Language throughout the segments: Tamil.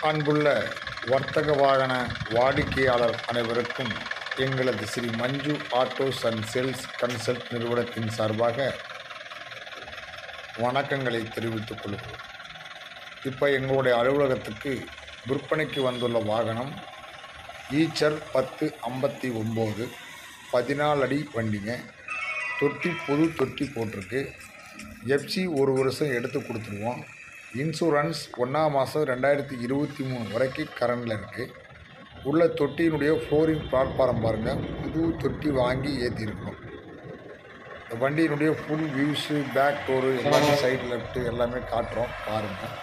அன்புள்ள வர்த்தக வாகன வாடிக்கையாளர் அனைவருக்கும் எங்களது Shri Manju autos and sales consult நிறுவனத்தின் சார்பாக வணக்கங்களை தெரிவித்துக் கொள்கிறோம் இப்போ எங்களுடைய அலுவலகத்துக்கு விற்பனைக்கு வந்துள்ள வாகனம் ஈச்சர் பத்து ஐம்பத்தி ஒம்பது பதினாலு அடி வண்டிங்க தொட்டி புது தொட்டி போட்டிருக்கு எஃப்சி ஒரு வருஷம் எடுத்து கொடுத்துருவோம் இன்சூரன்ஸ் ஒன்றாம் மாதம் ரெண்டாயிரத்தி இருபத்தி மூணு வரைக்கும் கரண்டில் இருக்குது உள்ள தொட்டியினுடைய ஃப்ளோரிங் பிளாட்ஃபாரம் பாருங்கள் புது தொட்டி வாங்கி ஏற்றிருக்கோம் இந்த வண்டியினுடைய ஃபுல் வியூஸு பேக் டோரு எல்லாமே சைடு லெஃப்ட்டு எல்லாமே காட்டுறோம் பாருங்கள்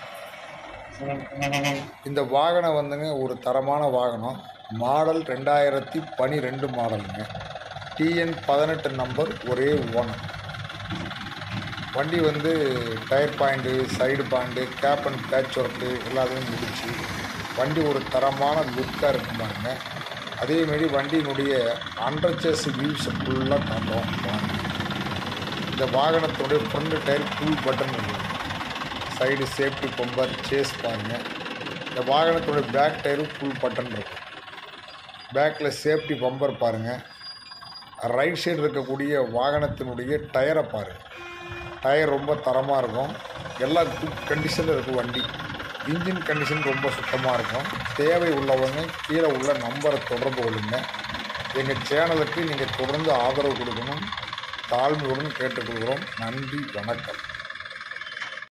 இந்த வாகனம் வந்துங்க ஒரு தரமான வாகனம் மாடல் ரெண்டாயிரத்தி பனிரெண்டு மாடலுங்க டிஎன் பதினெட்டு நம்பர் ஒரே ஓனர் வண்டி வந்து tyre point side point gap and patch work எல்லாத்தையும் முடிச்சு வண்டி ஒரு தரமான லுக்காக இருக்கும் பாருங்க அதேமாரி வண்டியினுடைய அண்டர்ச்சேஸ் வியூஸை ஃபுல்லாக காட்டுறோம் பாருங்க இந்த வாகனத்தினுடைய ஃப்ரண்ட் டயர் ஃபுல் பட்டன் இருக்குது சைடு சேஃப்டி பம்பர் சேஸ் பாருங்கள் இந்த வாகனத்துடைய பேக் டயரும் ஃபுல் பட்டன் இருக்கும் பேக்கில் சேஃப்டி பம்பர் பாருங்கள் ரைட் சைடு இருக்கக்கூடிய வாகனத்தினுடைய டயரை பாருங்கள் டயர் ரொம்ப தரமாக இருக்கும் எல்லா குட் கண்டிஷனில் இருக்கும் வண்டி இன்ஜின் கண்டிஷன் ரொம்ப சுத்தமாக இருக்கும் தேவை உள்ளவங்க கீழே உள்ள நம்பரை தொடர்பு கொள்ளுங்க எங்கள் சேனலுக்கு நீங்கள் தொடர்ந்து ஆதரவு கொடுக்கணும் தாழ்மையுடன் கேட்டுக்கொள்கிறோம் நன்றி வணக்கம்